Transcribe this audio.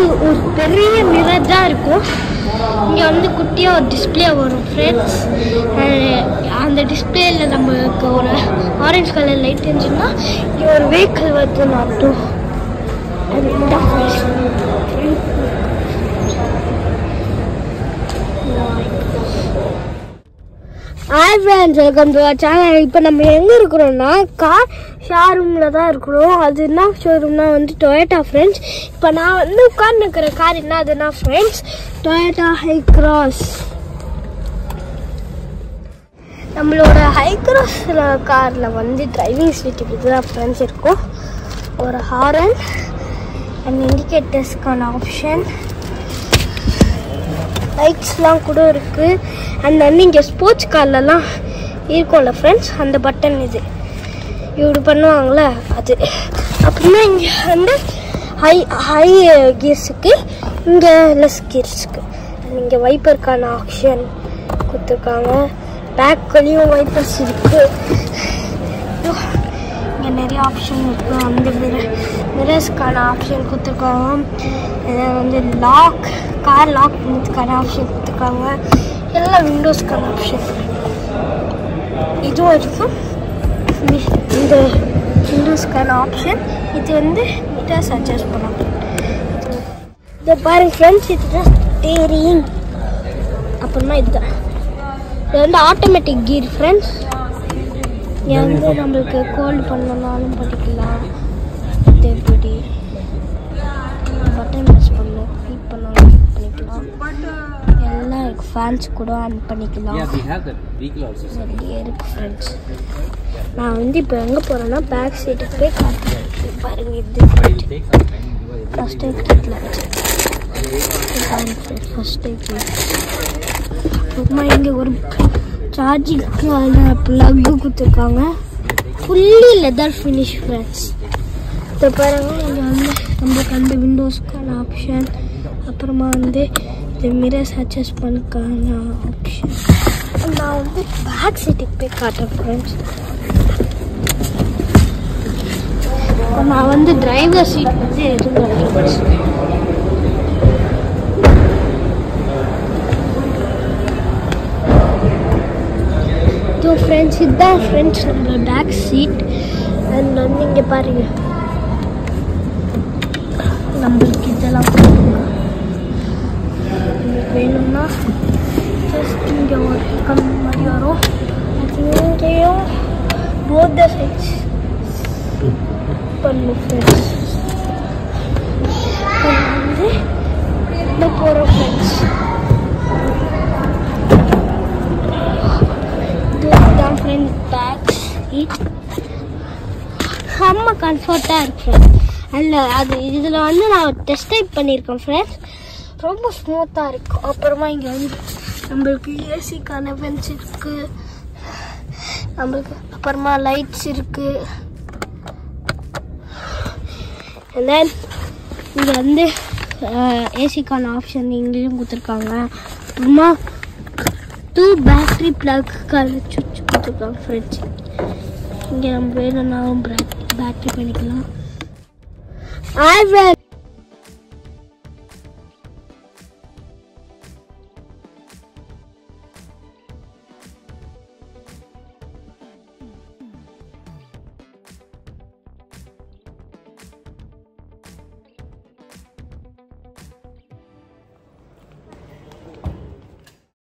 ஒரு பெரிய மிரர் தான் இருக்கும் இங்கே வந்து குட்டியாக ஒரு டிஸ்பிளே வரும் ஃப்ரெண்ட்ஸ் அந்த டிஸ்பிளேல நம்மளுக்கு ஒரு ஆரஞ்சு கலர் லைட் இருந்துச்சுன்னா இங்கே ஒரு வெஹிக்கிள் வந்து நாட்டும் அதுதான் friends hi friends welcome to channel இப்போ நம்ம எங்கே இருக்கிறோம்னா கார் ஷோரூமில் தான் இருக்கிறோம் அது என்ன ஷோரூம்னா வந்து டொயேட்டா ஃப்ரெண்ட்ஸ் இப்போ நான் வந்து உட்கார்ந்துருக்கிற கார் என்ன அதுனா ஃப்ரெண்ட்ஸ் டொயேட்டா ஹை கிராஸ் நம்மளோட ஹை கிராஸ் காரில் வந்து டிரைவிங் சீட் இப்படி தான் ஃப்ரெண்ட்ஸ் இருக்கும் ஒரு ஹாரன் அண்ட் இண்டிகேட்டர்ஸ்க்கான ஆப்ஷன் லைட்ஸ்லாம் கூட இருக்குது அண்ட் வந்து இங்கே ஸ்போர்ட்ஸ் கார்லலாம் இருக்கும்ல ஃப்ரெண்ட்ஸ் அந்த பட்டன் இது இப்படி பண்ணுவாங்கள்ல அது அப்படின்னா இங்கே வந்து ஹை ஹை கியர்ஸுக்கு இங்கே லெஸ் கியர்ஸுக்கு அண்ட் இங்கே வைப்பருக்கான ஆப்ஷன் கொடுத்துருக்காங்க பேக்லேயும் வைப்பர்ஸ் இருக்குது இங்கே நிறைய ஆப்ஷன் இருக்கு அந்த மிரர் மிரர்ஸ்க்கான ஆப்ஷன் கொடுத்துருக்காங்க இதை வந்து லாக் கார் லாக் பண்ணுறதுக்கான ஆப்ஷன் கொடுத்துருக்காங்க எல்லாம் விண்டோஸ்க்கான ஆப்ஷன் இதுவும் இருக்கும் மி- இந்த விண்டோஸ்க்கான ஆப்ஷன் இது வந்து மீட்டர்ஸ் அட்ஜஸ்ட் பண்ணலாம் இதை பாருங்க ஃப்ரெண்ட்ஸ் இதுதான் ஸ்டேரிங் அப்புறமா இதுதான் இது வந்து ஆட்டோமேட்டிக் கீர் ஃப்ரெண்ட்ஸ் இங்கே வந்து நம்மளுக்கு கோல்டு பண்ணனாலும் பண்ணிக்கலாம் இது எப்படி பட்டன் ப்ரெஸ் பண்ணணும் ஹீட் பண்ணாலும் ஹீட் பண்ணிக்கலாம் எல்லாம் இருக்கு ஃபேன்ஸ் கூட ஆன் பண்ணிக்கலாம் Yeah, we have that vehicle also. sir. நிறைய இருக்கு ஃப்ரெண்ட்ஸ் நான் வந்து இப்போ எங்கே போகிறேன்னா பேக் சீட்டுக்கு போய் காட்டுறேன் பாருங்க இது It will take some time. because it first time கிட்ட ஃபஸ்ட் டைம் அப்புறமா இங்கே ஒரு சார்ஜிங்க்கான ப்ளக்கு கொடுத்துருக்காங்க ஃபுல்லி லெதர் ஃபினிஷ் ஃப்ரெண்ட்ஸ் இப்போ பாருங்க இங்கே வந்து நம்மளுக்கு அந்த விண்டோஸ்க்கான ஆப்ஷன் அப்புறமா வந்து இந்த மிரர்ஸ் அட்ஜஸ்ட் பண்ணக்கான ஆப்ஷன் நான் வந்து பேக் சீட்டுக்கு போய் காட்டுறேன் ஃப்ரெண்ட்ஸ் இப்போ நான் வந்து டிரைவர் சீட் வந்து எதுவும் ஃப்ரெண்ட்ஸ் இதோ ஃப்ரெண்ட்ஸ் இதுதான் ஃப்ரெண்ட்ஸ் நம்மளோட பேக் சீட் அண்ட் வந்து இங்கே பாருங்க நம்மளுக்கு இதெல்லாம் கொடுத்துருக்காங்க. உங்களுக்கு வேணும்னா ஜஸ்ட் இங்கே ஒரு கம்பி மாதிரி வரும் அது இங்கேயும் போத் த சைட்ஸ் பண்ணும் ஃப்ரெண்ட்ஸ் வந்து இந்த போகிறோம் ஃப்ரெண்ட்ஸ் இதுதான் ஃப்ரெண்ட் பேக் சீட் செம்ம கம்ஃபர்ட்டாக இருக்கு ஃப்ரெண்ட் அதில் அது இதில் வந்து நான் டெஸ்ட் டைப் பண்ணியிருக்கேன் ஃப்ரெண்ட்ஸ் ரொம்ப ஸ்மூத்தாக இருக்கும் அப்புறமா இங்கே வந்து நம்மளுக்கு ஏசிக்கான வென்ஸ் இருக்குது நம்மளுக்கு அப்புறமா லைட்ஸ் இருக்குது and then இங்கே வந்து ஏசிக்கான ஆப்ஷன் இங்கேயும் கொடுத்துருக்காங்க அப்புறமா டூ பேட்ரி ப்ளக்குக்கான சுவிட்ச் கொடுத்துருக்காங்க ஃப்ரெண்ட்ஸ் இங்கே நம்ம வேணும்னாலும் பேட்ரி பண்ணிக்கலாம் ஹாய்